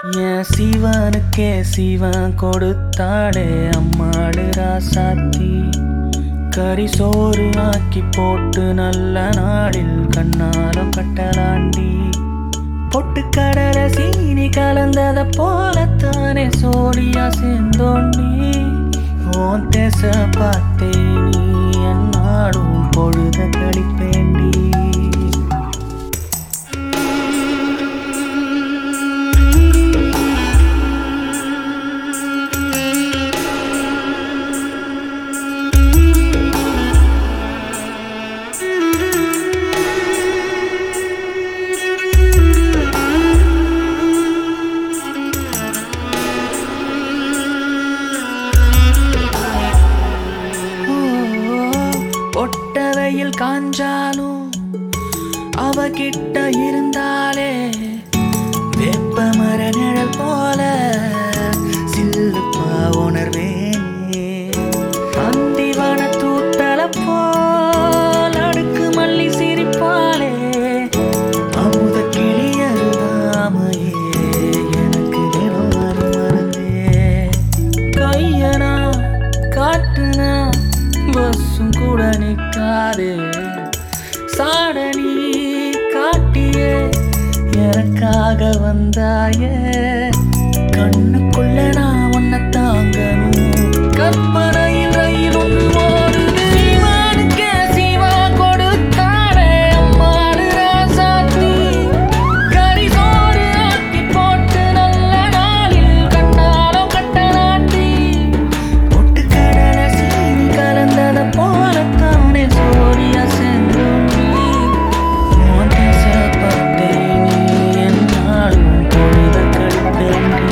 என் சிவனுக்கே சிவன் கொடுத்தாளே அம்மாடு ராசாத்தி கறி சோறு ஆக்கி போட்டு நல்ல நாளில் கண்ணாலம் கட்டலாண்டி பொட்டுக்கடல சீனி கலந்தத போலத்தானே சோழியா சேர்ந்தோண்டி ஓன் தேச பார்த்தே நீ என்னாடும் பொழுத கழிப்பேண்டி ஒட்ட வெயில் காஞ்சாலும் அவகிட்ட இருந்தாலே வெப்ப மர நிழல் போல சில்லுப்பா உணர்வேனே அந்திவன தூத்தல போல் அடுக்கு மல்லி சிரிப்பாலே அமுத கிளியருதாமையே எனக்கு தினம் வரும் மறந்தே கையனா காட்டுனா பஸ்ஸும் கூட நிற்காது சாடனி காட்டியே எனக்காக வந்தாயே கண்ணுக்குள்ள நான் உன்னை தாங்கணும் கற்பனையில் ரயில் ஒன்று ஓடுது சீமானுக்கே சீமா கொடுத்தாளே அம்மாடு ராசாத்தி கறி சோறு ஆக்கி போட்டு நல்ல நாளில் கண்ணாலம் கட்டலாட்டி பொட்டுக்கடல சீனி கலந்தத போலத்தானே சோழியா செந்தோண்டி உன் தேச பத்தே நீ என்னாலும் பொழுத கழிப்பேண்டி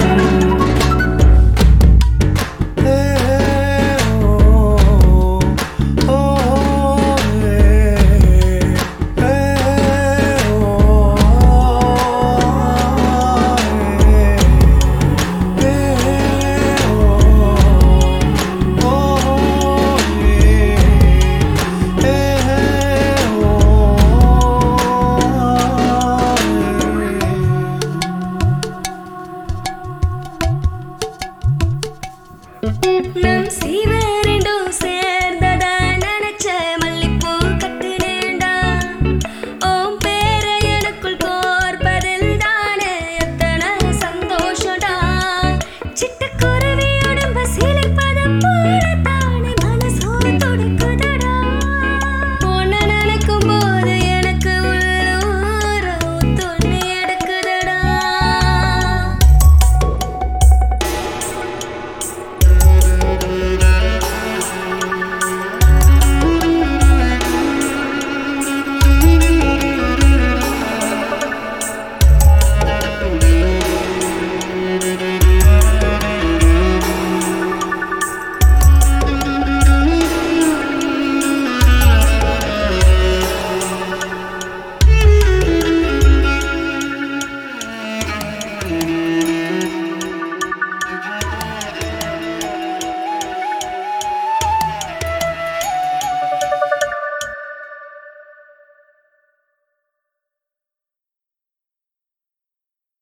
நம் சீவரெண்டும் சேர்ந்ததா நினைச்ச மல்லிப்பூ கட்டினேண்டா ஓம் பேர எனக்குள் கோர்ப்பதில் தானே எத்தனை சந்தோஷடா சிட்டுக்குருவி உடம்ப சிலிர்ப்பதம் போல தானே மனசோடு துடிக்குதடா உன்னை நினைக்கும் போது எனக்கு உள்ளூர துணி எடுக்குதடா